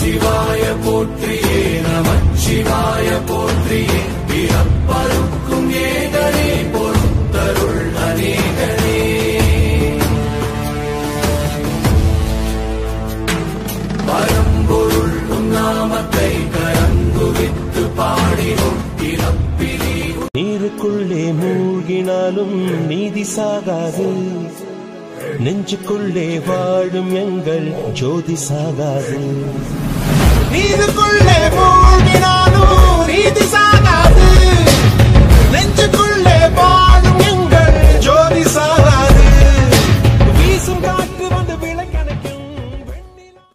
நமச்சிவாய போற்றியே நமச்சிவாய போற்றியே பிறப்பருக்கும் ஏகனே பொறுத்தருள் அநேகனே பரம்பொருள் உன் நாமத்தை கரங்குவித்து பாடினோம் பிறப்பிலே நீருக்குள்ளே மூழ்கினாலும் நீதி சாகாது நெஞ்சுக்குள்ளே வாழும் எங்கள் ஜோதி சாகாது நீருக்குள்ளே மூழ்கினாலும் நீதி சாகாது